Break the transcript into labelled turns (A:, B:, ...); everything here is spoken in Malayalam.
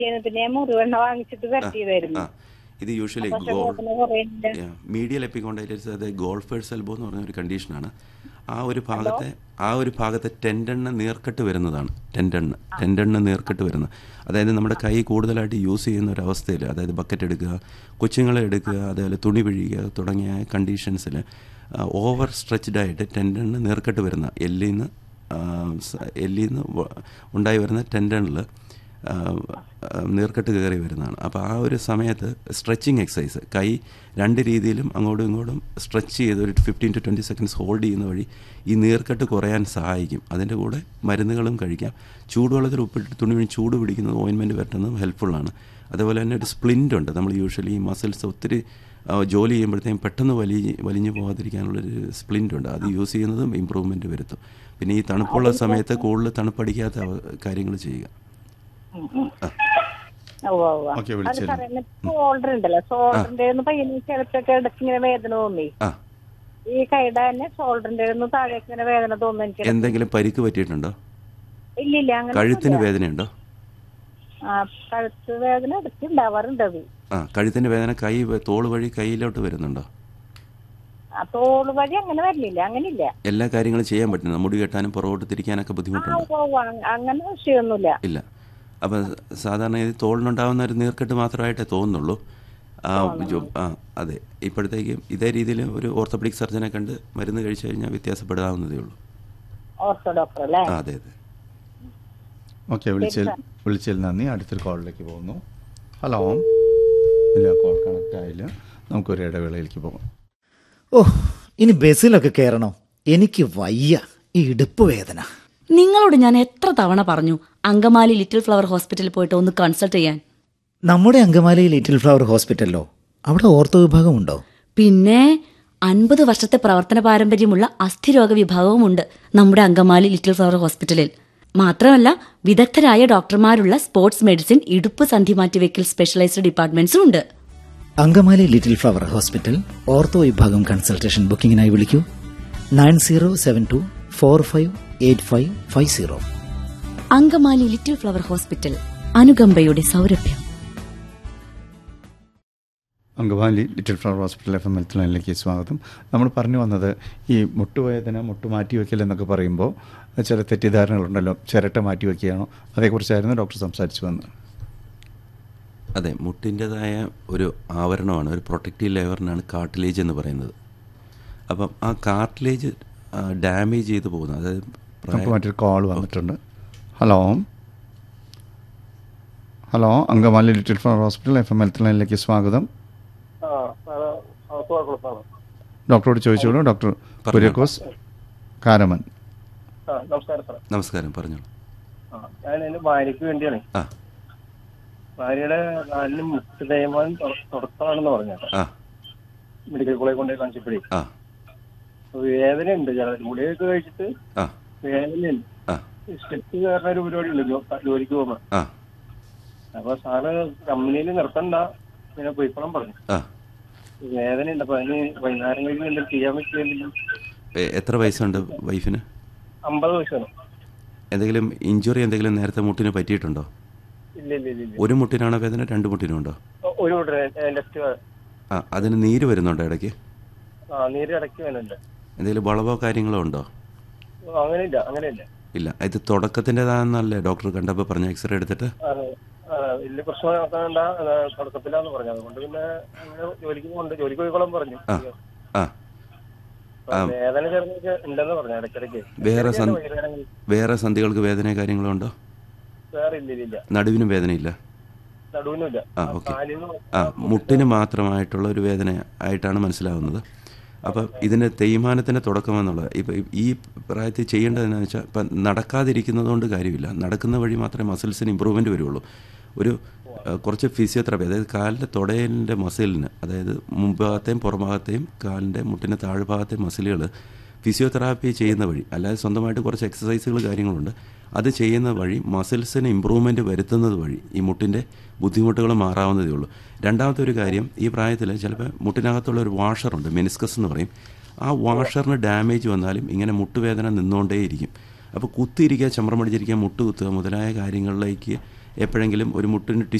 A: പറ്റിയത് പിന്നെ ഞാൻ മുറിവെണ്ണ വാങ്ങിച്ചിട്ട് പറ്റിയതായിരുന്നു
B: ആ ഇത് യൂഷ്വലി
A: പക്ഷെ
B: ഗോൾ
A: വേദന കുറയില്ല
B: മീഡിയൽ എപ്പിക്കോണ്ടൈറ്റിസ് അത് ഗോൾഫേഴ്സ് എൽബോ എന്ന് പറഞ്ഞ ഒരു കണ്ടീഷനാണ് ആ ഒരു ഭാഗത്തെ ആ ഒരു ഭാഗത്തെ ടെൻഡണ്ണ് നീർക്കെട്ട് വരുന്നതാണ് ടെൻഡണ്ണ് ടെൻഡണ്ണ് നീർക്കെട്ട് വരുന്നത് അതായത് നമ്മുടെ കൈ കൂടുതലായിട്ട് യൂസ് ചെയ്യുന്ന ഒരു അവസ്ഥയിൽ അതായത് ബക്കറ്റ് എടുക്കുക കൊച്ചുങ്ങളെ എടുക്കുക അതേപോലെ തുണി പിഴിയുക തുടങ്ങിയ കണ്ടീഷൻസിൽ ഓവർ സ്ട്രെച്ച്ഡ് ആയിട്ട് ടെൻഡണ്ണ് നീർക്കെട്ട് വരുന്ന എല്ലിൽ നിന്ന് എല്ലിൽ നിന്ന് വ- ഉണ്ടായി വരുന്ന ടെൻഡണിൽ നീർക്കെട്ട് കയറി വരുന്നതാണ് അപ്പോൾ ആ ഒരു സമയത്ത് സ്ട്രെച്ചിങ് എക്സസൈസ് കൈ രണ്ട് രീതിയിലും അങ്ങോട്ടും ഇങ്ങോട്ടും സ്ട്രെച്ച് ചെയ്ത് ഒരു fifteen to twenty seconds hold ചെയ്യുന്ന വഴി ഈ നീർക്കെട്ട് കുറയാൻ സഹായിക്കും അതിൻ്റെ കൂടെ മരുന്നുകളും കഴിക്കാം ചൂടുവെള്ളത്തിൽ ഉപ്പിട്ട് തുണി പിഴിഞ്ഞ് ചൂട് പിടിക്കുന്നത് ഓയിൻമെൻറ്റ് പറ്റുന്നതും ഹെൽപ്ഫുള്ളാണ് അതുപോലെ തന്നെ ഒരു സ്പ്ലിൻ്റ് ഉണ്ട് നമ്മൾ യൂഷ്വലി ഈ മസിൽസ് ഒത്തിരി ആ, ജോലി ചെയ്യുമ്പോഴത്തേക്കും പെട്ടെന്ന് വലി വലിഞ്ഞു പോകാതിരിക്കാനുള്ളൊരു സ്പ്ലിൻ്റ് ഉണ്ട് അത് യൂസ് ചെയ്യുന്നതും ഇമ്പ്രൂവ്മെൻറ്റ് വരുത്തും പിന്നെ ഈ തണുപ്പുള്ള സമയത്ത് കൂടുതൽ തണുപ്പടിക്കാത്ത കാര്യങ്ങൾ ചെയ്യുക
A: ഉവ്വ് ഉവ്വ്.
C: ഓക്കേ,
A: അത്
C: വിളിച്ചതിന്.
A: പറയുന്നത് ഷോൾഡർ ഉണ്ടല്ലോ ഷോൾഡറിന്റെ ഒന്ന് പയ്യന് ചിലപ്പൊക്കെ ഇടയ്ക്ക് ഇങ്ങനെ വേദന തോന്നി
B: ആ
A: ഈ കൈയുടെ തന്നെ ഷോൾഡറിന്റെ ഒന്ന് താഴേക്ക് ഇങ്ങനെ വേദന തോന്നുന്നു എനിക്ക്
B: എന്തെങ്കിലും പരിക്ക് പറ്റിയിട്ടുണ്ടോ
A: ഇല്ലില്ല അങ്ങനെ
B: കഴുത്തിന് വേദനയുണ്ടോ
A: ആ കഴുത്ത് വേദന ഇടയ്ക്ക് ഉണ്ടാവാറുണ്ട് അത്
B: ആ കഴുത്തിൻ്റെ വേദന കൈ വ- തോള് വഴി കൈയിലോട്ട് വരുന്നുണ്ടോ
A: ആ തോള് വഴി അങ്ങനെ വരില്ല അങ്ങനെ ഇല്ല
B: എല്ലാ കാര്യങ്ങളും ചെയ്യാൻ പറ്റുന്നു മുടി കെട്ടാനും പുറകോട്ട് തിരിക്കാനൊക്കെ
A: ആ
B: ബുദ്ധിമുട്ടുണ്ട്
A: ഉവ്വ് ഉവ്വ്. അങ്- അങ്ങനെ വിഷയമൊന്നുമില്ല
B: ഇല്ല അപ്പം സാധാരണ ഇത് തോളിനുണ്ടാകുന്ന ഒരു നീർക്കെട്ട് മാത്രമായിട്ടേ തോന്നുന്നുള്ളൂ ആ ജോ- ആ അതെ ഇപ്പോഴത്തേക്കും ഇതേ രീതിയിൽ ഒരു ഓർത്തോപെഡിക് സർജനെ കണ്ട് മരുന്ന് കഴിച്ചു കഴിഞ്ഞാൽ വ്യത്യാസപ്പെടാവുന്നതേ ഉള്ളൂ
A: ഓർത്തോ ഡോക്ടർ അല്ലേ
B: ആ അതെ അതെ
C: ഓക്കെ വിളിച്ചതിൽ വിളിച്ചതിൽ നന്ദി അടുത്തൊരു കോളിലേക്ക് പോകുന്നു ഹലോ ഇല്ല കോൾ കണക്റ്റ് ആയില്ല നമുക്കൊരു ഇടവേളയിലേക്ക് പോകാം
D: ഓ ഇനി ബസ്സിലൊക്കെ കയറണോ എനിക്ക് വയ്യ ഈ ഇടുപ്പ് വേദന
E: നിങ്ങളോട് ഞാൻ എത്ര തവണ പറഞ്ഞു അങ്കമാലി ലിറ്റിൽ ഫ്ലവർ ഹോസ്പിറ്റലിൽ പോയിട്ട് ഒന്ന് കൺസൾട്ട് ചെയ്യാൻ
D: നമ്മുടെ അങ്കമാലി ലിറ്റിൽ ഫ്ലവർ ഹോസ്പിറ്റലിലോ അവിടെ ഓർത്തോ വിഭാഗമുണ്ടോ
E: പിന്നെ അൻപത് വർഷത്തെ പ്രവർത്തന പാരമ്പര്യമുള്ള അസ്ഥിരോഗ വിഭാഗവുമുണ്ട് നമ്മുടെ അങ്കമാലി ലിറ്റിൽ ഫ്ലവർ ഹോസ്പിറ്റലിൽ മാത്രമല്ല വിദഗ്ധരായ ഡോക്ടർമാരുള്ള സ്പോർട്സ് മെഡിസിൻ ഇടുപ്പ് സന്ധി മാറ്റിവെക്കൽ സ്പെഷ്യലൈസ്ഡ് ഡിപ്പാർട്ട്മെന്റ്സും ഉണ്ട്
D: Angamaly little flower hospital ortho വിഭാഗം കൺസൾട്ടേഷൻ ബുക്കിംഗിനായി വിളിക്കൂ nine zero seven two four five eight five five zero
E: Angamaly little flower hospital അനുകമ്പയുടെ സൗരഭ്യം
C: Angamaly little flower hospital F M health ലൈനിലേക്ക് സ്വാഗതം നമ്മൾ പറഞ്ഞു വന്നത് ഈ മുട്ടുവേദന മുട്ട് മാറ്റി വയ്ക്കൽ എന്നൊക്കെ പറയുമ്പോൾ ചില തെറ്റിദ്ധാരണകളുണ്ടല്ലോ ചിരട്ട മാറ്റി വയ്ക്കുകയാണോ അതേക്കുറിച്ചായിരുന്നു ഡോക്ടർ സംസാരിച്ചു വന്നത്
B: അതെ മുട്ടിൻ്റെതായ ഒരു ആവരണമാണ് ഒരു പ്രൊട്ടക്റ്റീവ് ലെയറിനാണ് കാർട്ടിലേജ് എന്ന് പറയുന്നത് അപ്പം ആ കാർട്ടിലേജ് ഡാമേജ് ചെയ്ത് പോകുന്നത് അതായത് പ്രായ-
C: നമുക്ക് മറ്റൊരു കോൾ വന്നിട്ടുണ്ട് hello hello Angamaly little flower hospital F M health ലൈനിലേക്ക് സ്വാഗതം
F: ആ സാറ് സുഖക്കുളത്താണ്
C: ഡോക്ടറോട് ചോദിച്ചോളൂ ഡോക്ടർ കുര്യക്കോസ് കാരമൻ
F: ആ നമസ്കാരം സാറേ
B: നമസ്കാരം പറഞ്ഞോളൂ
F: ആ ഞാൻ എൻ്റെ ഭാര്യയ്ക്ക് വേണ്ടിയാണ്
B: ആ
F: ഭാര്യയുടെ കാലിന് മുട്ട് തേയ്മാനം തുടക്കമാണെന്ന് പറഞ്ഞത്
B: ആ
F: മെഡിക്കൽ കോളേജ് കൊണ്ടുപോയി കാണിച്ചപ്പോഴേ
B: ആ
F: വേദനയുണ്ട് ചില ഗുളികയൊക്കെ കഴിച്ചിട്ട്
B: ആ
F: വേദനയുണ്ട്
B: ആ
F: സ്റ്റെപ്പ് കയറുന്ന ഒരു പരിപാടിയുണ്ട് ജോ- ജോലിക്ക് പോകുമ്പോൾ
B: ആ
F: അപ്പൊ സാറ് കമ്പനിയിൽ നിർത്തണ്ട ഇങ്ങനെ പോയിക്കോളം പറഞ്ഞു
B: ആ
F: വേദനയുണ്ട് അപ്പൊ അതിന് വൈകുന്നേരം കഴിഞ്ഞ് എന്തെങ്കിലും ചെയ്യാൻ പറ്റില്ല
B: എ- എത്ര വയസ്സുണ്ട് വൈഫിന്
F: അമ്പത് വയസ്സാണ്
B: എന്തെങ്കിലും ഇഞ്ചുറി എന്തെങ്കിലും നേരത്തെ മുട്ടിന് പറ്റിയിട്ടുണ്ടോ
F: ഇല്ല ഇല്ല ഇല്ല ഇല്ല
B: ഒരു മുട്ടിനാണോ വേദന രണ്ട് മുട്ടിനും ഉണ്ടോ
F: ഒരു ലെഫ്റ്റ്
B: ആ അതിന് നീര് വരുന്നുണ്ടോ ഇടയ്ക്ക്
F: ആ നീര് ഇടയ്ക്ക് വേനുണ്ട്
B: എന്തെങ്കിലും വളവോ കാര്യങ്ങളോ ഉണ്ടോ
F: അങ്ങനെയില്ല അങ്ങനെയില്ല
B: ഇല്ല ഇത് തുടക്കത്തിൻ്റെതാണെന്നല്ലേ ഡോക്ടർ കണ്ടപ്പോൾ പറഞ്ഞ എക്സ്റേ എടുത്തിട്ട്
F: അതെ. ആ, വലിയ പ്രശ്നം നോക്കാണ്ട തുടക്കത്തിലാന്ന് പറഞ്ഞു അതുകൊണ്ട് പിന്നെ അങ്ങനെ ജോലിക്ക് പോകണ്ട ജോലിക്ക് പോയിക്കോളാൻ പറഞ്ഞു
B: ആ ആ
F: അപ്പൊ വേദന ചെറുതൊക്കെ ഉണ്ടെന്ന് പറഞ്ഞു ഇടയ്ക്കിടയ്ക്ക്
B: വേറെ സന്ധി
F: ഇടയ്ക്കിടയ്ക്ക് വൈകുന്നേരങ്ങളിൽ
B: വേറെ സന്ധികൾക്ക് വേദനയോ കാര്യങ്ങളോ ഉണ്ടോ
F: വേറെ ഇല്ല ഇല്ല, ഇല്ല
B: നടുവിനും വേദനയില്ല
F: നടുവിനുമില്ല
B: ആ ഓക്കെ
F: കാലിനും
B: ആ മുട്ടിന് മാത്രമായിട്ടുള്ള ഒരു വേദന ആയിട്ടാണ് മനസ്സിലാവുന്നത് അപ്പം ഇതിൻ്റെ തേയ്മാനത്തിൻ്റെ തുടക്കമെന്നുള്ളത് ഇപ്പം ഈ പ്രായത്തിൽ ചെയ്യേണ്ടതെന്ന് വെച്ചാൽ ഇപ്പം നടക്കാതിരിക്കുന്നത് കൊണ്ട് കാര്യമില്ല നടക്കുന്ന വഴി മാത്രമേ മസിൽസിന് ഇമ്പ്രൂവ്മെൻറ്റ് വരുള്ളൂ ഒരു ആ, കുറച്ച് ഫിസിയോതെറാപ്പി അതായത് കാലിൻ്റെ തുടയലിൻ്റെ മസിലിന് അതായത് മുൻഭാഗത്തെയും പുറഭാഗത്തെയും കാലിൻ്റെ മുട്ടിൻ്റെ താഴ്ഭാഗത്തെയും മസിലുകൾ ഫിസിയോതെറാപ്പി ചെയ്യുന്ന വഴി അല്ലാതെ സ്വന്തമായിട്ട് കുറച്ച് എക്സസൈസുകൾ കാര്യങ്ങളുണ്ട് അത് ചെയ്യുന്ന വഴി മസിൽസിന് ഇമ്പ്രൂവ്മെൻറ്റ് വരുത്തുന്നത് വഴി ഈ മുട്ടിൻ്റെ ബുദ്ധിമുട്ടുകൾ മാറാവുന്നതേ ഉള്ളൂ രണ്ടാമത്തെ ഒരു കാര്യം ഈ പ്രായത്തിൽ ചിലപ്പോൾ മുട്ടിനകത്തുള്ള ഒരു വാഷറുണ്ട് മെനിസ്കസ് എന്ന് പറയും ആ വാഷറിന് ഡാമേജ് വന്നാലും ഇങ്ങനെ മുട്ടുവേദന നിന്നുകൊണ്ടേയിരിക്കും അപ്പോൾ കുത്തിയിരിക്കുക ചമ്രം പിടിച്ചിരിക്കുക മുട്ട് കുത്തുക മുതലായ കാര്യങ്ങളിലേക്ക് എപ്പോഴെങ്കിലും ഒരു മുട്ടിന്